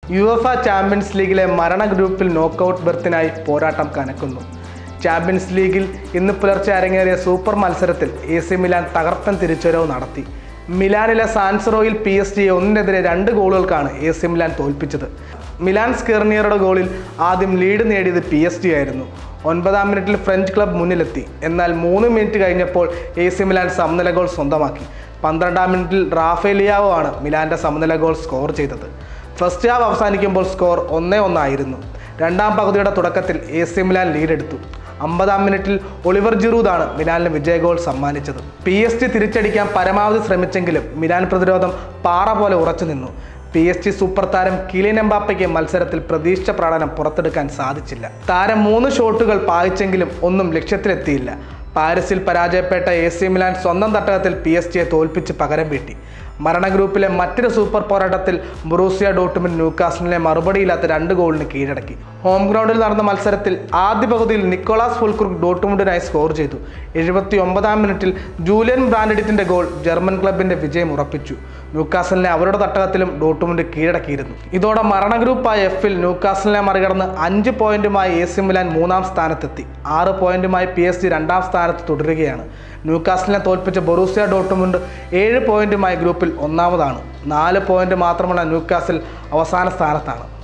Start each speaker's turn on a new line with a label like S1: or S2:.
S1: U F champions ലീഗിലെ മരണ ഗ്രൂപ്പിൽ നോക്കൌട്ട് ബെർത്തിനായി പോരാട്ടം കനക്കുന്നു ചാമ്പ്യൻസ് ലീഗിൽ ഇന്ന് പുലർച്ചെ അരങ്ങേറിയ സൂപ്പർ മത്സരത്തിൽ എ സി മിലാൻ തകർപ്പൻ തിരിച്ചുവരവ് നടത്തി മിലാനിലെ സാൻസറോയിൽ പി എസ് ജിയെ ഒന്നിനെതിരെ രണ്ട് ഗോളുകൾക്കാണ് എ സി മിലാൻ തോൽപ്പിച്ചത് മിലാൻ സ്കെർണിയറുടെ ഗോളിൽ ആദ്യം ലീഡ് നേടിയത് പി എസ് ജി ആയിരുന്നു ഒൻപതാം മിനിറ്റിൽ ഫ്രഞ്ച് ക്ലബ് മുന്നിലെത്തി എന്നാൽ മൂന്ന് മിനിറ്റ് കഴിഞ്ഞപ്പോൾ എ സി മിലാൻ സമനില ഗോൾ സ്വന്തമാക്കി പന്ത്രണ്ടാം മിനിറ്റിൽ റാഫേലിയാവോ ആണ് മിലാന്റെ സമനില ഗോൾ സ്കോർ ചെയ്തത് ഫസ്റ്റ് ഹാഫ് അവസാനിക്കുമ്പോൾ സ്കോർ ഒന്നേ ഒന്നായിരുന്നു രണ്ടാം പകുതിയുടെ തുടക്കത്തിൽ എ സി മിലാൻ ലീഡെടുത്തു അമ്പതാം മിനിറ്റിൽ ഒളിവർ ജിറൂദാണ് മിലാനിന് വിജയ ഗോൾ സമ്മാനിച്ചത് പി എസ് ജി തിരിച്ചടിക്കാൻ പരമാവധി ശ്രമിച്ചെങ്കിലും മിലാൻ പ്രതിരോധം പാറ പോലെ ഉറച്ചു നിന്നു പി എസ് ജി സൂപ്പർ താരം കിലിയൻ എംബാപ്പയ്ക്ക് മത്സരത്തിൽ പ്രതീക്ഷിച്ച പ്രകടനം പുറത്തെടുക്കാൻ സാധിച്ചില്ല താരം മൂന്ന് ഷോട്ടുകൾ പായിച്ചെങ്കിലും ഒന്നും ലക്ഷ്യത്തിലെത്തിയില്ല പാരീസിൽ പരാജയപ്പെട്ട എ സി മിലാൻ സ്വന്തം തട്ടകത്തിൽ പി എസ് ജിയെ തോൽപ്പിച്ച് പകരം വീട്ടി മരണ ഗ്രൂപ്പിലെ മറ്റൊരു സൂപ്പർ പോരാട്ടത്തിൽ ബുറൂസിയ ഡോട്ടുമിൻ ന്യൂക്കാസിലെ മറുപടിയില്ലാത്ത രണ്ട് ഗോളിന് കീഴടക്കി ഹോം ഗ്രൗണ്ടിൽ നടന്ന മത്സരത്തിൽ ആദ്യ പകുതിയിൽ നിക്കോളാസ് ഫുൾക്രുക്ക് ഡോട്ടുമുണ്ടിനായി സ്കോർ ചെയ്തു എഴുപത്തി ഒമ്പതാം മിനിറ്റിൽ ജൂലിയൻ ബ്രാൻഡിറ്റിന്റെ ഗോൾ ജർമ്മൻ ക്ലബിന്റെ വിജയം ഉറപ്പിച്ചു ന്യൂക്കാസലിനെ അവരുടെ തട്ടകത്തിലും ഡോട്ടുമുണ്ട് കീഴടക്കിയിരുന്നു ഇതോടെ മരണ ഗ്രൂപ്പായ എഫിൽ ന്യൂക്കാസലിനെ മറികടന്ന് അഞ്ച് പോയിന്റുമായി എ സി മിലാൻ മൂന്നാം സ്ഥാനത്തെത്തി ആറ് പോയിന്റുമായി പി എസ് ജി രണ്ടാം സ്ഥാനത്ത് തുടരുകയാണ് ന്യൂക്കാസലിനെ തോൽപ്പിച്ച ബൊറൂസിയ ഡോട്ടുമുണ്ട് ഏഴ് പോയിന്റുമായി ഗ്രൂപ്പിൽ ഒന്നാമതാണ് നാല് പോയിന്റ് മാത്രമുള്ള ന്യൂക്കാസിൽ അവസാന സ്ഥാനത്താണ്